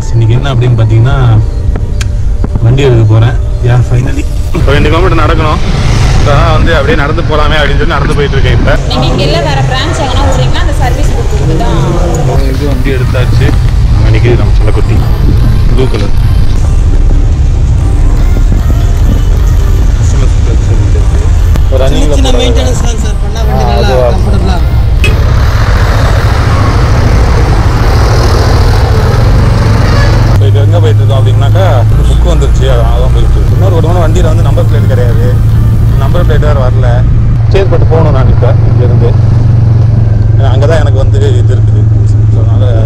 S இன்னைக்கு என்ன அப்படின்னு பார்த்தீங்கன்னா வண்டி எடுக்க போகிறேன் யா ஃபைனலி இப்போ ரெண்டு கிலோமீட்டர் நடக்கணும் இப்போ வந்து அப்படியே நடந்து போகலாமே அப்படின்னு சொல்லி நடந்து போயிட்டு இருக்கேன் இப்போ நீங்க இங்க இல்ல வேற பிரான்ச் எங்கன்னா விடுறீங்கன்னா அந்த சர்வீஸ் கொடுத்துருக்கு தான் இது வண்டி எடுத்தாச்சு அங்கே நிற்கிது நம்ம சொல்லக்குட்டி ப்ளூ கலர் ஒரு சின்ன சின்ன ரன்னிங்கில் மெயின்டெனன்ஸ் தான் சார் பண்ணால் வண்டி நல்லா அதுவா? கம்ஃபர்டபுளாக இருக்கும் இப்போ இது எங்கே போயிட்டு இருக்கோம் அப்படின்னாக்கா புக் வந்துருச்சு அதனால தான் போயிட்டு இருக்கு இன்னொரு ஒரு தடவை வண்டியில் வந்து நம்பர் பிளேட் கிடையாது நம்பர் பிளேட் வேறு வரல சேர்பட்டு போகணும் நான் இப்போ இங்கேருந்து அங்கே தான் எனக்கு வந்து இது இருக்குது ஸோ அதனால்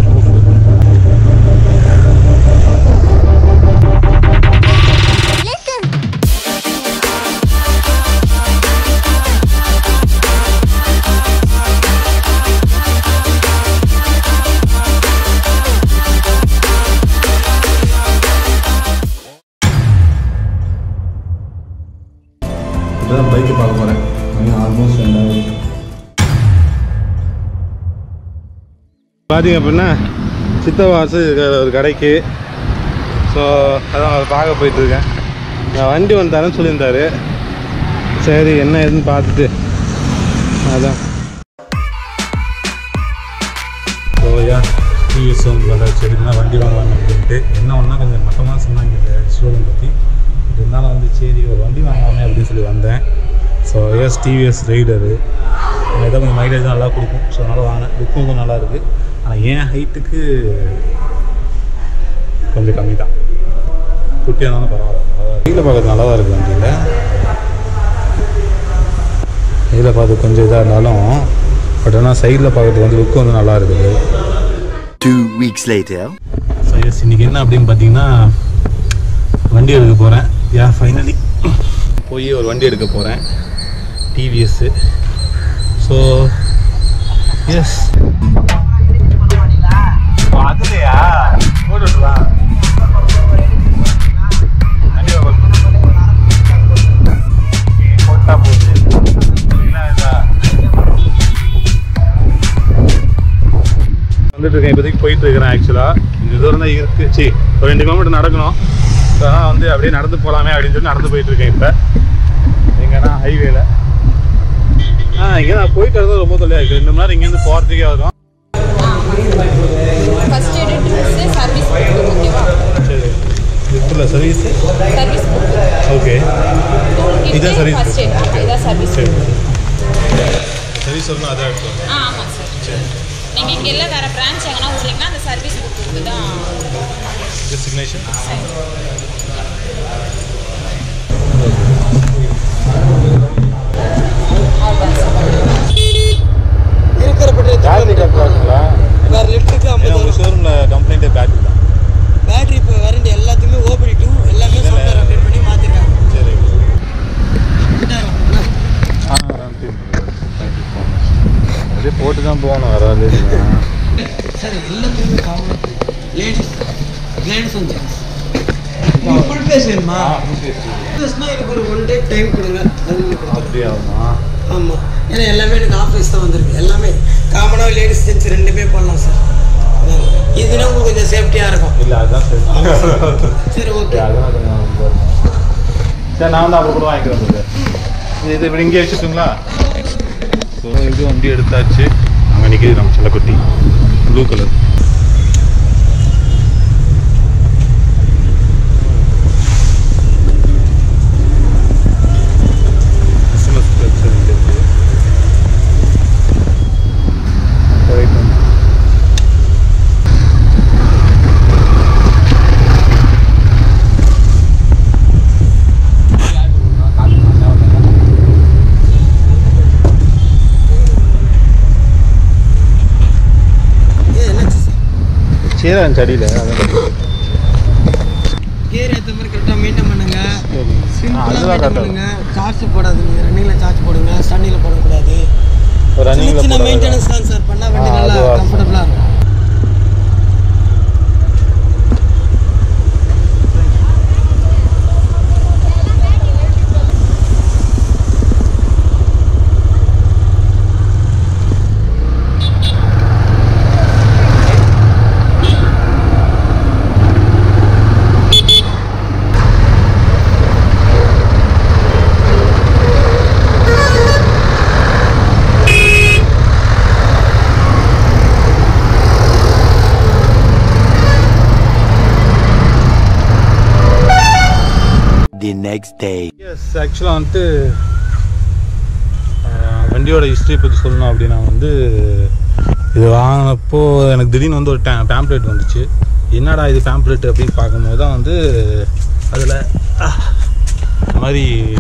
இப்போதான் பைக்கு பார்க்க போகிறேன் ஆல்மோஸ்ட் ரெண்டாவது பார்த்தீங்க அப்படின்னா சித்தவாசு இருக்கிற ஒரு கடைக்கு ஸோ அதான் அதை பார்க்க போயிட்டுருக்கேன் நான் வண்டி வந்து தரேன்னு சொல்லியிருந்தாரு சரி என்ன ஏதுன்னு பார்த்துட்டு அதான் ஸோ யா டிவிஎஸ் வந்து வந்தாச்சு எப்படின்னா வண்டி வாங்கலாம் அப்படின்ட்டு என்ன ஒன்றா கொஞ்சம் மட்டமாக சொன்னாங்க இந்த ஷோரூம் பற்றி இருந்தாலும் வந்து சரி ஒரு வண்டி வாங்கலாமே அப்படின்னு சொல்லி வந்தேன் ஸோ எஸ் டிவிஎஸ் ரைடரு இதான் கொஞ்சம் மைலேஜ் நல்லா கொடுக்கும் ஸோ அதனால் வாங்கினேன் லுக்கும் கொஞ்சம் நல்லா இருக்குது ஆனால் என் ஹைட்டுக்கு கொஞ்சம் கம்மி தான் குட்டியாக இருந்தாலும் பரவாயில்ல வெயில பார்க்கறது நல்லா தான் இருக்குது வண்டியில் வெயில பார்த்து கொஞ்சம் இதாக இருந்தாலும் பட் ஆனால் சைடில் பார்க்கறதுக்கு வந்து லுக்கு வந்து நல்லா இருக்குது Two weeks later. So yes இன்றைக்கி என்ன அப்படின்னு பார்த்தீங்கன்னா வண்டி எடுக்க போகிறேன் யா ஃபைனலி போய் ஒரு வண்டி எடுக்க போகிறேன் டிவிஎஸ்ஸு ஸோ எஸ் அதுலையா போட்டுடலாம் போட்டா போகுது என்ன இதா வந்துட்டு இருக்கேன் இப்போதைக்கு போயிட்டு இருக்கிறேன் ஆக்சுவலாக இந்த தூரம் தான் இருக்கு சி ஒரு ரெண்டு கிலோமீட்டர் நடக்கணும் அதான் வந்து அப்படியே நடந்து போகலாமே அப்படின்னு சொல்லி நடந்து போயிட்டு இருக்கேன் இப்போ எங்கன்னா ஹைவேல ஆ இங்கே நான் போயிட்டு வரது ரொம்ப தொல்லையாக இருக்குது ரெண்டு மணி நேரம் இங்கேருந்து போகிறதுக்கே வரும் ஃபர்ஸ்ட் எய்ட் ட்ரிப்ஸ் சர்வீஸ் ஓகேவா சரி இதுக்குள்ள சர்வீஸ் சர்வீஸ் ஓகே டூல் இதான் கிட் service. ஃபர்ஸ்ட் எய்ட் இதான் சர்வீஸ் சரி சர்வீஸ் வரணும் அதான் எடுத்தோம் ஆ ஆமாம் சார் நீங்க இங்க இல்ல வேற பிரான்ச் எங்கன்னா விடுறீங்கன்னா அந்த சர்வீஸ் கொடுத்துருக்கு தான் டெஸ்டினேஷன் இருக்கிற பெட்ரோல் பேட்டரி கட்டுறாங்களா வேறு லிட்டருக்கு ஐம்பது உங்கள் வரும் ஷோரூமில் கம்ப்ளைண்ட்டே பேட்டரி தான் பேட்டரி இப்போ வேரண்டி எல்லாத்துக்குமே ஓபடி டூ எல்லாமே சாஃப்ட்வேர் அப்டேட் பண்ணி மாற்றிருக்காங்க சரி அதே போட்டு தான் போகணும் வர சார் எல்லாத்துக்குமே common ladies ladies and gents உங்களுக்கு ஃபுல் ஃபேஸ் வேணுமா ஃபேஸ்னால் எனக்கு ஒரு ஒன் டே டைம் கொடுங்க அது உங்களுக்கு கொடுத்துறேன். அப்படியே ஆகுமா ஆமாம் ஏன்னா எல்லாமே எனக்கு ஆஃபீஸ் தான் வந்திருக்கு எல்லாமே காமனாக லேடிஸ் ஜென்ஸ் ரெண்டுமே பண்ணலாம் சார் அதான். இதுனா உங்களுக்கு கொஞ்சம் சேஃப்டியாக இருக்கும் இல்லை அதுதான் சரி சரி ஓகே சரி, அதெல்லாம் கொஞ்சம் இதா இருக்கும். சரி நான் வந்து அப்புறம் கூட வாங்கிக்கிறேன் brother. இது இது இப்படி இங்கே வச்சுட்டுங்களா ஸோ இது வண்டி எடுத்தாச்சு அங்கே நிற்கிது நம்ம செல்லக்குட்டி ப்ளூ கலர் எஸ்எம்எஸ் வெப்சைட் இருக்கு Right on. ஏ என்னாச்சு சார் சீரா இருந்துச்சு அடியில் அதான் கியர் ஏற்ற மாதிரி கரெக்டாக மெயின்டைன் பண்ணுங்க சரி சிம்பிளாக அதுதான் மெயின்டைன் கரெக்டாக பண்ணுங்க சார்ஜ் போடாதீங்க ரன்னிங்கில் சார்ஜ் போடுங்க ஸ்டன்னில் போடக்கூடாது ஒரு சின்ன ரன்னிங்கில் சின்ன மெயின்டெனன்ஸ் தான் சார் பண்ணால் வண்டி ஆ, நல்லா அதுவா சார். கம்ஃபர்டபுளாக இருக்கும் The next day. எஸ் ஆக்சுவலாக வந்துட்டு ஆஹ், வண்டியோட ஹிஸ்ட்ரி பற்றி சொல்லணும் அப்படின்னா வந்து இது வாங்கினப்போ எனக்கு திடீர்னு வந்து ஒரு டே பேம்ப்ளேட் வந்துச்சு என்னடா இது பேம்ப்ளேட் அப்படின்னு பார்க்கும்போது தான் வந்து அதில் இந்த மாதிரி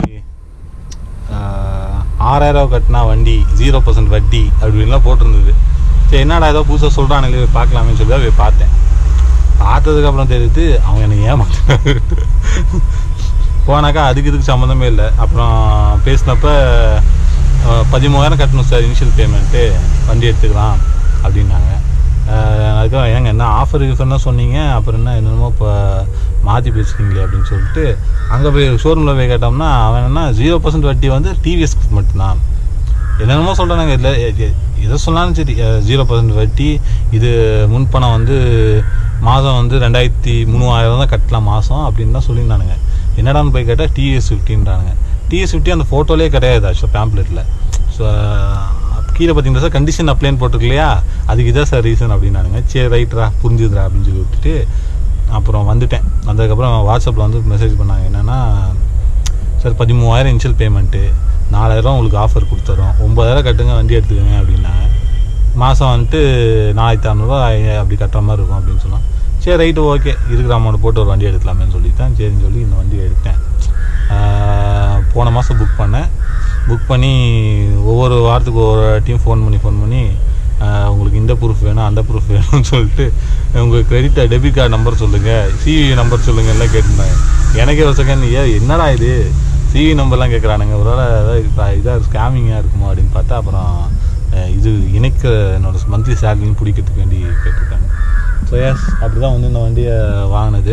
ஆஹ், ஆறாயிரம் கட்டினா வண்டி ஜீரோ பர்சன்ட் வட்டி அப்படின்லாம் போட்டிருந்தது சரி என்னடா ஏதோ புதுசாக சொல்கிறானுங்களே போய் பார்க்கலாமேன்னு சொல்லி தான் போய் பார்த்தேன் பார்த்ததுக்கப்புறம் தெரியுது அவங்க என்னை ஏமாத்தினாரு போனாக்கா அதுக்கு இதுக்கு சம்மந்தமே இல்லை அப்புறம் பேசினப்ப அஹ், பதிமூவாயிரம் கட்டணும் சார் இனிஷியல் பேமெண்ட்டு வண்டி எடுத்துக்கலாம் அப்படின்னாங்க அஹ், அதுக்கப்புறம் ஏங்க என்ன ஆஃபர் கீஃபர்னா சொன்னீங்க அப்புறம் என்ன என்னமோ இப்போ மாற்றி பேசுறீங்களே அப்படின்னு சொல்லிட்டு அங்கே போய் ஷோரூமில் போய் கேட்டோம்னா அவன் என்ன ஜீரோ பர்சன்ட் வட்டி வந்து டிவிஎஸ்க்கு மட்டும்தான் என்னென்னமோ சொல்கிறாங்க இதில் எதை சொன்னாலும் சரி ஜீரோ பர்சன்ட் வட்டி இது முன்பணம் வந்து மாதம் வந்து ரெண்டாயிரத்தி மூணாயிரம் தான் கட்டலாம் மாதம் அப்படின்னு தான் சொல்லியிருந்தானுங்க என்னடான்னு போய் கேட்டால் டிஎஸ் ஃபிஃப்டின்றானுங்க டிஎஸ் ஃபிஃப்டி அந்த ஃபோட்டோலே கிடையாது ஆக்சுவலாக பேம்ப்ளெட்டில் ஸோ கீழே பார்த்தீங்கன்னா சார் கண்டிஷன் அப்ளைன் போட்டிருக்கு இல்லையா அதுக்கு இதான் சார் ரீசன் அப்படின்னானுங்க சரி ரைட்ரா புரிஞ்சுதுரா அப்படின்னு சொல்லி விட்டுட்டு அப்புறம் வந்துட்டேன் வந்ததுக்கப்புறம் வாட்ஸ்அப்பில் வந்து மெசேஜ் பண்ணாங்க என்னென்னா சார் பதிமூவாயிரம் இனிஷியல் பேமெண்ட்டு நாலாயிரம் உங்களுக்கு ஆஃபர் கொடுத்துறோம் ஒம்பதாயிரம் கட்டுங்க வண்டி எடுத்துக்கோங்க அப்படின்னாங்க மாதம் வந்துட்டு நாலாயிரத்தி அறநூறுவா அப்படி கட்டுற மாதிரி இருக்கும் அப்படின்னு சொன்னோம் சரி ரைட்டு ஓகே இருக்கிற அமௌண்ட் போட்டு ஒரு வண்டி எடுக்கலாமேன்னு சொல்லி தான் சரின்னு சொல்லி இந்த வண்டி எடுத்தேன் ஆஹ் போன மாதம் புக் பண்ணேன் புக் பண்ணி ஒவ்வொரு வாரத்துக்கு ஒவ்வொரு டீம் ஃபோன் பண்ணி ஃபோன் பண்ணி ஆஹ் உங்களுக்கு இந்த ப்ரூஃப் வேணும் அந்த ப்ரூஃப் வேணும்னு சொல்லிட்டு உங்கள் கிரெடிட் டெபிட் கார்டு நம்பர் சொல்லுங்கள் சிவி நம்பர் சொல்லுங்க எல்லாம் கேட்டிருந்தாங்க எனக்கே ஒரு செகண்ட் ஏ என்னடா இது சிவி நம்பர்லாம் கேட்குறானுங்க ஒரு வேளை ஏதாவது இதாக ஸ்கேமிங்காக இருக்குமோ அப்படின்னு பார்த்தா அப்புறம் அஹ் இது இணைக்க என்னோட மந்த்லி சேலரியும் பிடிக்கிறதுக்கு வேண்டி கேட்டிருக்காங்க ஸோ எஸ் அப்படி தான் வந்து இந்த வண்டியை வாங்கினது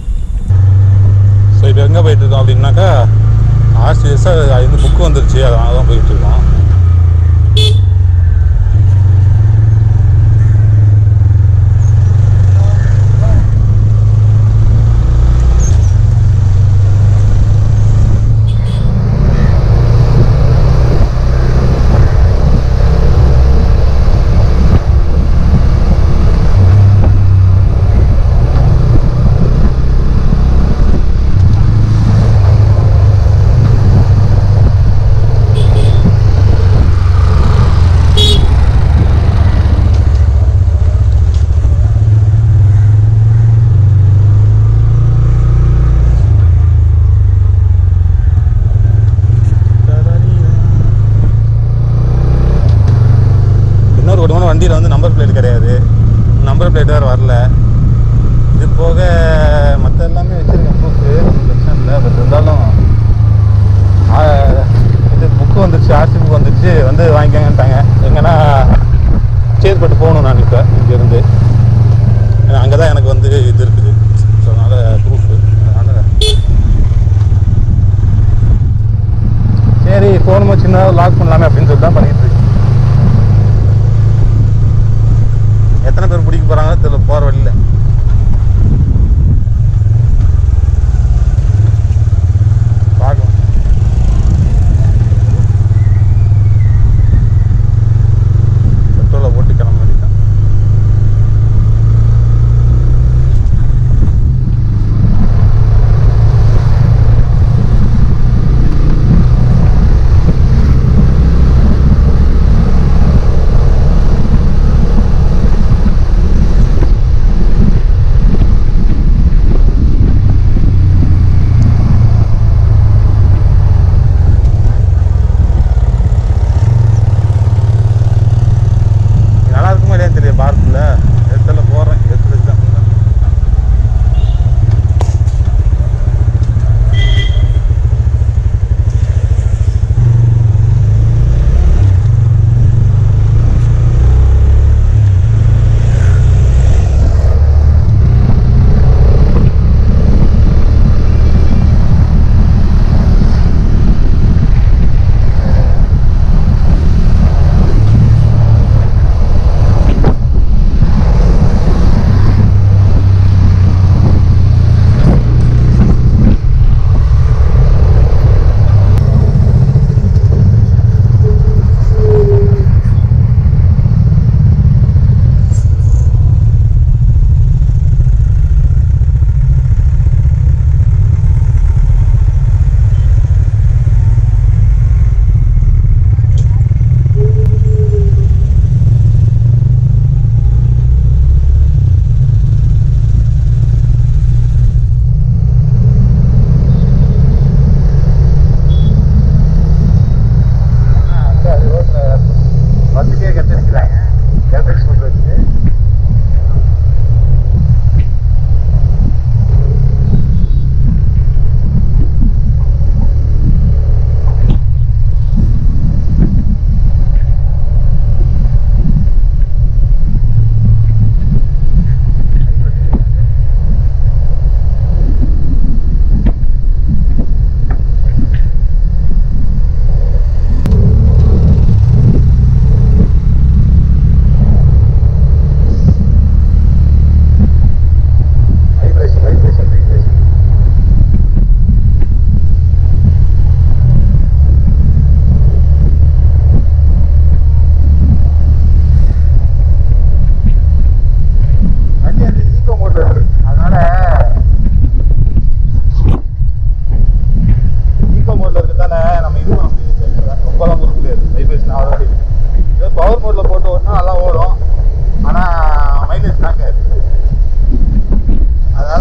ஸோ இப்போ எங்கே போயிட்டு இருக்கோம் அப்படின்னாக்கா ஆர்சிஎஸ்ஸாக இந்த புக்கு வந்துருச்சு அதனால தான் போயிட்டு இருக்கோம் இன்னொரு குடும்பம் வண்டியில் வந்து நம்பர் பிளேட் கிடையாது நம்பர் பிளேட் வேறு வரல இது போக மற்ற எல்லாமே வச்சுருக்கேன் ப்ரூஃபு பிரச்சனை இல்லை பட் இருந்தாலும் ஆ, இது புக்கு வந்துருச்சு ஆர்சி புக் வந்துருச்சு வந்து வாங்கிக்கங்கன்ட்டாங்க எங்கன்னா சேத்பட்டு போகணும் நான் இப்போ இங்கேருந்து ஏன்னா அங்கே தான் எனக்கு வந்து இது இருக்குது ஸோ அதனால் ப்ரூஃபு அதனால் சரி ஃபோன் சின்னதாக லாக் பண்ணலாமே அப்படின்னு சொல்லிட்டு தான் பண்ணிட்டு இருக்கேன் எத்தனை பேர் பிடிக்க போகிறாங்க தெரியல போகிற வழியில் பார்க்கலாம் பெட்ரோலை போட்டு கிளம்ப வேண்டியதான்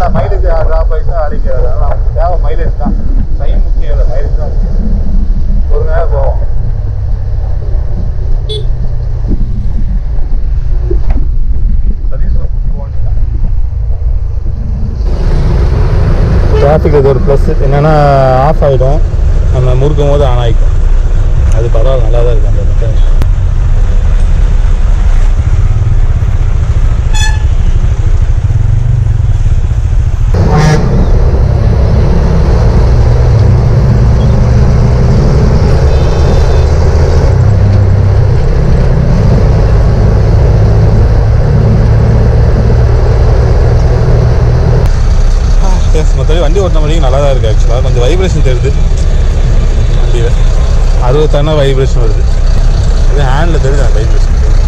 ஆனால் மைலேஜ் ட்ராப் ஆகிட்டு அடிக்காது அதனால் நமக்கு தேவை மைலேஜ் தான் டைம் முக்கியம் இல்லை மைலேஜ் தான் முக்கியம் ஒரு நேரம் போவோம் சர்வீஸ் போகணும் டிராஃபிக் இது ஒரு ப்ளஸ் என்னென்னா ஆஃப் ஆகிடும் நம்ம முறுக்கும் போது ஆன் ஆகிக்கும் அது பரவாயில்ல நல்லா தான் இருக்குது அந்த மெக்கானிக் எஸ் மற்றபடி வண்டி ஓட்டின வரைக்கும் நல்லா தான் இருக்குது ஆக்சுவலாக கொஞ்சம் வைப்ரேஷன் தெரியுது வண்டியில் அறுபத்தான வைப்ரேஷன் வருது இது ஹேண்டில் தெரியுது அந்த வைப்ரேஷன்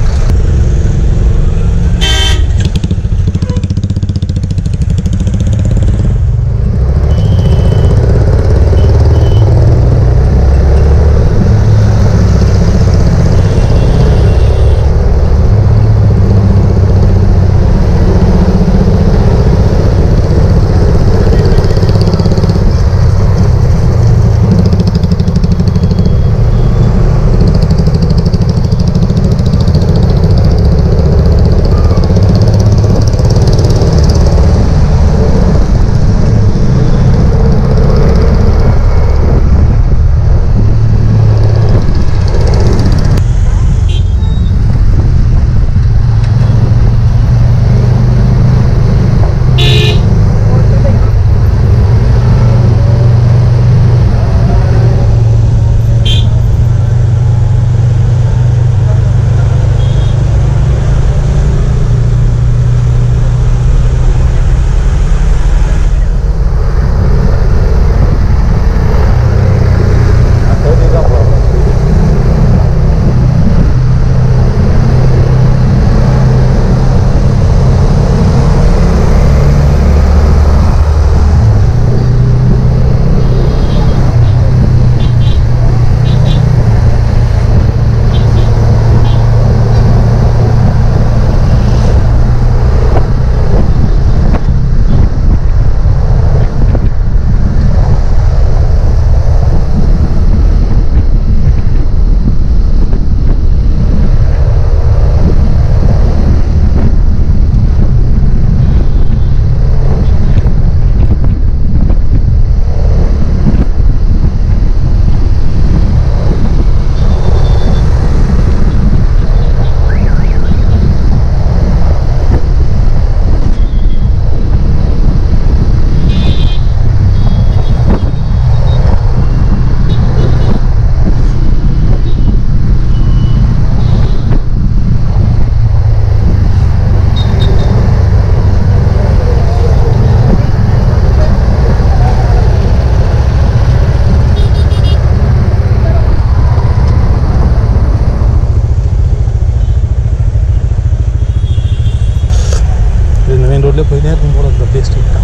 இந்த மெயின் ரோட்லேயே போயிட்டே இருக்கும் போல இந்த அப்படியே ஸ்ட்ரீட்டாக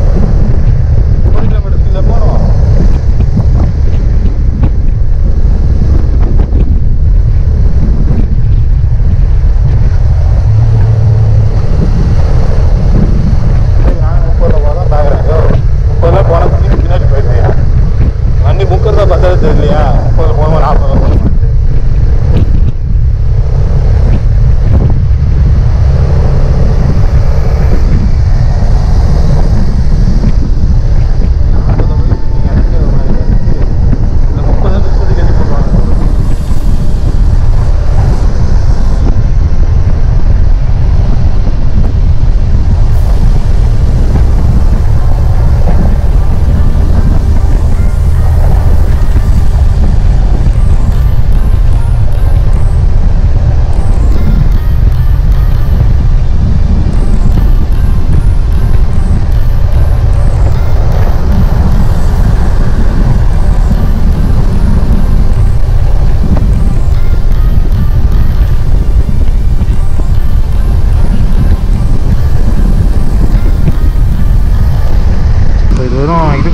ஒரு கிலோமீட்டர் கீழே போனோம்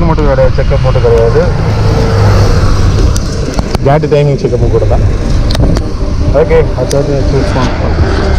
பைக்கு மட்டும் கிடையாது செக்கப் மட்டும் கிடையாது கேட்டு டைமிங் செக்கப்பும் கூட தான் ஓகே அது சூஸ் பண்ண